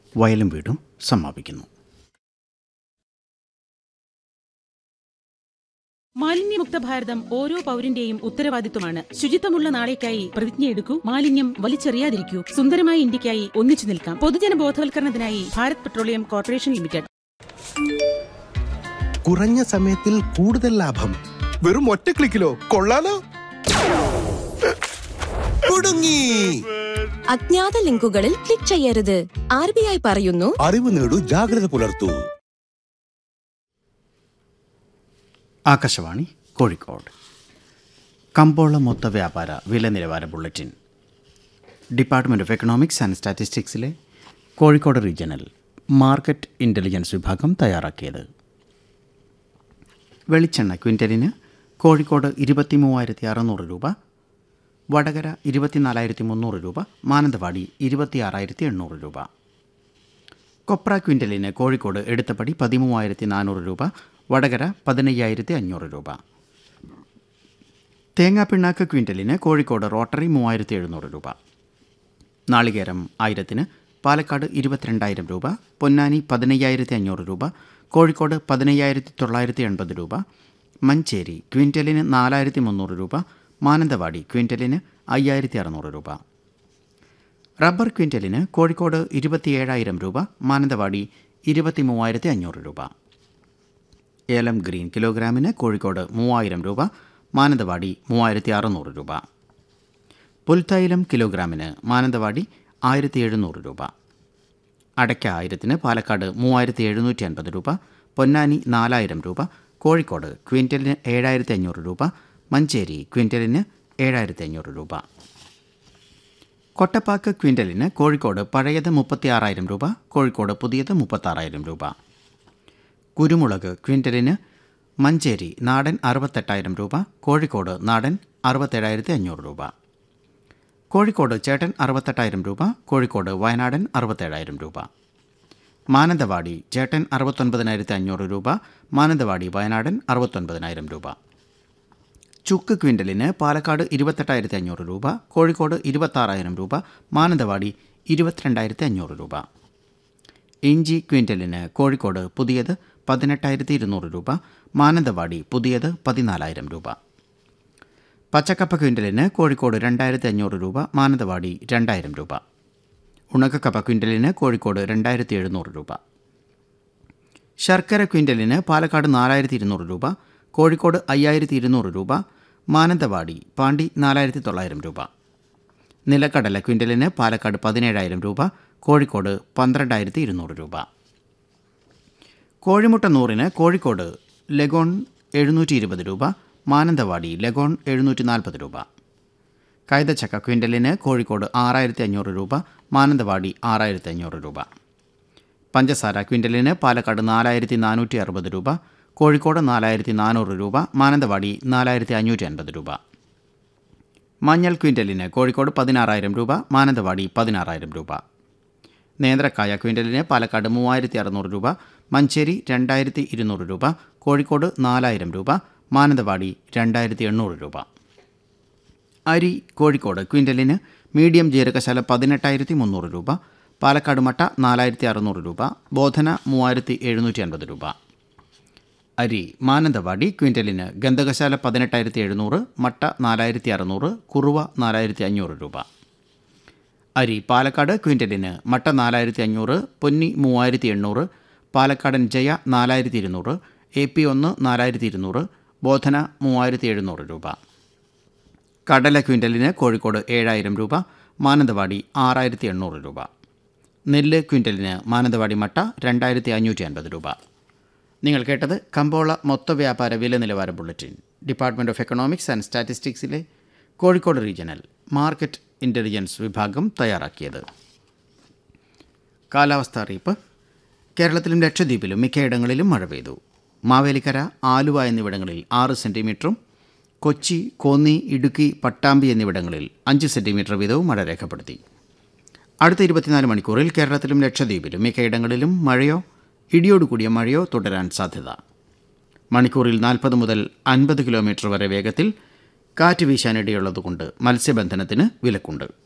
വയലും വീടും സമാപിക്കുന്നു മാലിന്യമുക്ത ഭാരതം ഓരോ പൗരന്റെയും ഉത്തരവാദിത്വമാണ് ശുചിത്വമുള്ള നാളേക്കായി പ്രതിജ്ഞയെടുക്കൂ മാലിന്യം വലിച്ചെറിയാതിരിക്കൂ സുന്ദരമായ ഇന്ത്യക്കായി ഒന്നിച്ചു നിൽക്കാം പൊതുജന ബോധവൽക്കരണത്തിനായി ഭാരത് പെട്രോളിയം കോർപ്പറേഷൻ ലിമിറ്റഡ് കുറഞ്ഞ സമയത്തിൽ കൂടുതൽ ലാഭം വെറും ഒറ്റ ക്ലിക്കിലോ കൊള്ളാലോ കുടുങ്ങി അജ്ഞാത ലിങ്കുകളിൽ ക്ലിക്ക് ചെയ്യരുത് ആർ ബി ഐ പറയുന്നു അറിവ് നേടൂ ജാഗ്രത പുലർത്തൂ ആകാശവാണി കോഴിക്കോട് കമ്പോള മൊത്ത വ്യാപാര വില നിലവാര bulletin department of economics and സ്റ്റാറ്റിസ്റ്റിക്സിലെ കോഴിക്കോട് റീജിയണൽ മാർക്കറ്റ് ഇൻ്റലിജൻസ് വിഭാഗം തയ്യാറാക്കിയത് വെളിച്ചെണ്ണ ക്വിൻ്റലിന് കോഴിക്കോട് ഇരുപത്തി മൂവായിരത്തി അറുന്നൂറ് രൂപ വടകര ഇരുപത്തിനാലായിരത്തി മുന്നൂറ് രൂപ മാനന്തവാടി ഇരുപത്തി ആറായിരത്തി എണ്ണൂറ് രൂപ കൊപ്ര ക്വിൻ്റലിന് കോഴിക്കോട് എടുത്തപടി പതിമൂവായിരത്തി നാനൂറ് രൂപ വടകര പതിനയ്യായിരത്തി അഞ്ഞൂറ് രൂപ തേങ്ങാപ്പിണ്ണാക്ക് ക്വിൻ്റലിന് കോഴിക്കോട് റോട്ടറി മൂവായിരത്തി എഴുന്നൂറ് രൂപ നാളികേരം ആയിരത്തിന് പാലക്കാട് ഇരുപത്തിരണ്ടായിരം രൂപ പൊന്നാനി പതിനയ്യായിരത്തി അഞ്ഞൂറ് രൂപ കോഴിക്കോട് പതിനയ്യായിരത്തി തൊള്ളായിരത്തി എൺപത് രൂപ മഞ്ചേരി ക്വിൻ്റലിന് നാലായിരത്തി മുന്നൂറ് രൂപ മാനന്തവാടി ക്വിൻ്റലിന് അയ്യായിരത്തി അറുന്നൂറ് രൂപ റബ്ബർ ക്വിൻ്റലിന് കോഴിക്കോട് ഇരുപത്തിയേഴായിരം രൂപ മാനന്തവാടി ഇരുപത്തി മൂവായിരത്തി അഞ്ഞൂറ് രൂപ ഏലം ഗ്രീൻ കിലോഗ്രാമിന് കോഴിക്കോട് മൂവായിരം രൂപ മാനന്തവാടി മൂവായിരത്തി അറുന്നൂറ് രൂപ പുൽത്തൈലം കിലോഗ്രാമിന് മാനന്തവാടി ആയിരത്തി എഴുന്നൂറ് രൂപ അടയ്ക്ക ആയിരത്തിന് പാലക്കാട് മൂവായിരത്തി എഴുന്നൂറ്റി അൻപത് രൂപ പൊന്നാനി നാലായിരം രൂപ കോഴിക്കോട് ക്വിൻ്റലിന് ഏഴായിരത്തി അഞ്ഞൂറ് രൂപ മഞ്ചേരി ക്വിൻ്റലിന് ഏഴായിരത്തി അഞ്ഞൂറ് രൂപ കൊട്ടപ്പാക്ക് ക്വിൻ്റലിന് കോഴിക്കോട് പഴയത് മുപ്പത്തി ആറായിരം രൂപ കോഴിക്കോട് പുതിയത് മുപ്പത്താറായിരം രൂപ കുരുമുളക് ക്വിൻ്റലിന് മഞ്ചേരി നാടൻ അറുപത്തെട്ടായിരം രൂപ കോഴിക്കോട് നാടൻ അറുപത്തേഴായിരത്തി അഞ്ഞൂറ് രൂപ കോഴിക്കോട് ചേട്ടൻ അറുപത്തെട്ടായിരം രൂപ കോഴിക്കോട് വയനാടൻ അറുപത്തേഴായിരം രൂപ മാനന്തവാടി ചേട്ടൻ അറുപത്തൊൻപതിനായിരത്തി അഞ്ഞൂറ് രൂപ മാനന്തവാടി വയനാടൻ അറുപത്തൊൻപതിനായിരം രൂപ ചുക്ക് ക്വിൻ്റലിന് പാലക്കാട് ഇരുപത്തെട്ടായിരത്തി അഞ്ഞൂറ് രൂപ കോഴിക്കോട് ഇരുപത്താറായിരം രൂപ മാനന്തവാടി ഇരുപത്തിരണ്ടായിരത്തി അഞ്ഞൂറ് രൂപ ഇഞ്ചി ക്വിൻ്റലിന് കോഴിക്കോട് പുതിയത് പതിനെട്ടായിരത്തി ഇരുന്നൂറ് രൂപ മാനന്തവാടി പുതിയത് പതിനാലായിരം രൂപ പച്ചക്കപ്പ ക്വിൻ്റലിന് കോഴിക്കോട് രണ്ടായിരത്തി അഞ്ഞൂറ് രൂപ മാനന്തവാടി രണ്ടായിരം രൂപ ഉണക്കക്കപ്പ ക്വിൻ്റലിന് കോഴിക്കോട് രണ്ടായിരത്തി എഴുന്നൂറ് രൂപ ശർക്കര ക്വിൻ്റലിന് പാലക്കാട് നാലായിരത്തി ഇരുന്നൂറ് രൂപ കോഴിക്കോട് അയ്യായിരത്തി ഇരുന്നൂറ് രൂപ മാനന്തവാടി പാണ്ടി നാലായിരത്തി തൊള്ളായിരം രൂപ നിലക്കടല ക്വിൻ്റലിന് പാലക്കാട് പതിനേഴായിരം രൂപ കോഴിക്കോട് പന്ത്രണ്ടായിരത്തി ഇരുന്നൂറ് രൂപ കോഴിമുട്ട നൂറിന് കോഴിക്കോട് ലഗോൺ എഴുന്നൂറ്റി ഇരുപത് രൂപ മാനന്തവാടി ലഗോൺ എഴുന്നൂറ്റി നാൽപ്പത് രൂപ കൈതച്ചക്ക ക്വിൻ്റലിന് കോഴിക്കോട് ആറായിരത്തി അഞ്ഞൂറ് രൂപ മാനന്തവാടി ആറായിരത്തി അഞ്ഞൂറ് രൂപ പഞ്ചസാര ക്വിൻ്റലിന് പാലക്കാട് നാലായിരത്തി നാനൂറ്റി അറുപത് രൂപ കോഴിക്കോട് നാലായിരത്തി നാനൂറ് രൂപ മാനന്തവാടി നാലായിരത്തി അഞ്ഞൂറ്റി അൻപത് രൂപ മഞ്ഞൾ ക്വിൻ്റലിന് കോഴിക്കോട് പതിനാറായിരം രൂപ മാനന്തവാടി പതിനാറായിരം രൂപ നേന്ത്രക്കായ ക്വിൻ്റലിന് പാലക്കാട് മൂവായിരത്തി അറുന്നൂറ് രൂപ മഞ്ചേരി രണ്ടായിരത്തി ഇരുന്നൂറ് രൂപ കോഴിക്കോട് നാലായിരം രൂപ മാനന്തവാടി രണ്ടായിരത്തി എണ്ണൂറ് രൂപ അരി കോഴിക്കോട് ക്വിൻ്റലിന് മീഡിയം ജീരകശാല പതിനെട്ടായിരത്തി മുന്നൂറ് രൂപ പാലക്കാട് മട്ട നാലായിരത്തി അറുന്നൂറ് രൂപ ബോധന മൂവായിരത്തി എഴുന്നൂറ്റി അൻപത് രൂപ അരി മാനന്തവാടി ക്വിൻ്റലിന് ഗന്ധകശാല പതിനെട്ടായിരത്തി എഴുന്നൂറ് മട്ട നാലായിരത്തി അറുന്നൂറ് കുറുവ നാലായിരത്തി അഞ്ഞൂറ് രൂപ അരി പാലക്കാട് ക്വിൻ്റലിന് മട്ട നാലായിരത്തി അഞ്ഞൂറ് പൊന്നി മൂവായിരത്തി എണ്ണൂറ് പാലക്കാടൻ ജയ നാലായിരത്തി ഇരുന്നൂറ് എ പി ഒന്ന് നാലായിരത്തി ഇരുന്നൂറ് ബോധന മൂവായിരത്തി എഴുന്നൂറ് രൂപ കടല ക്വിൻ്റലിന് കോഴിക്കോട് ഏഴായിരം രൂപ മാനന്തവാടി ആറായിരത്തി എണ്ണൂറ് രൂപ നെല്ല് ക്വിൻ്റലിന് മാനന്തവാടി മട്ട രണ്ടായിരത്തി അഞ്ഞൂറ്റി അൻപത് രൂപ നിങ്ങൾ കേട്ടത് കമ്പോള മൊത്ത വ്യാപാര വില നിലവാര bulletin department of economics and സ്റ്റാറ്റിസ്റ്റിക്സിലെ കോഴിക്കോട് റീജിയണൽ മാർക്കറ്റ് ഇൻ്റലിജൻസ് വിഭാഗം തയ്യാറാക്കിയത് കാലാവസ്ഥ അറിയിപ്പ് കേരളത്തിലും ലക്ഷദ്വീപിലും മിക്കയിടങ്ങളിലും മഴ പെയ്തു മാവേലിക്കര ആലുവ എന്നിവിടങ്ങളിൽ ആറ് സെൻറ്റിമീറ്ററും കൊച്ചി കോന്നി ഇടുക്കി പട്ടാമ്പി എന്നിവിടങ്ങളിൽ അഞ്ച് സെൻറ്റിമീറ്റർ വീതവും മഴ രേഖപ്പെടുത്തി അടുത്ത ഇരുപത്തിനാല് മണിക്കൂറിൽ കേരളത്തിലും ലക്ഷദ്വീപിലും മിക്കയിടങ്ങളിലും മഴയോ ഇടിയോടുകൂടിയ മഴയോ തുടരാൻ സാധ്യത മണിക്കൂറിൽ നാൽപ്പത് മുതൽ അൻപത് കിലോമീറ്റർ വരെ വേഗത്തിൽ കാറ്റ് വീശാനിടയുള്ളതുകൊണ്ട് മത്സ്യബന്ധനത്തിന് വിലക്കുണ്ട്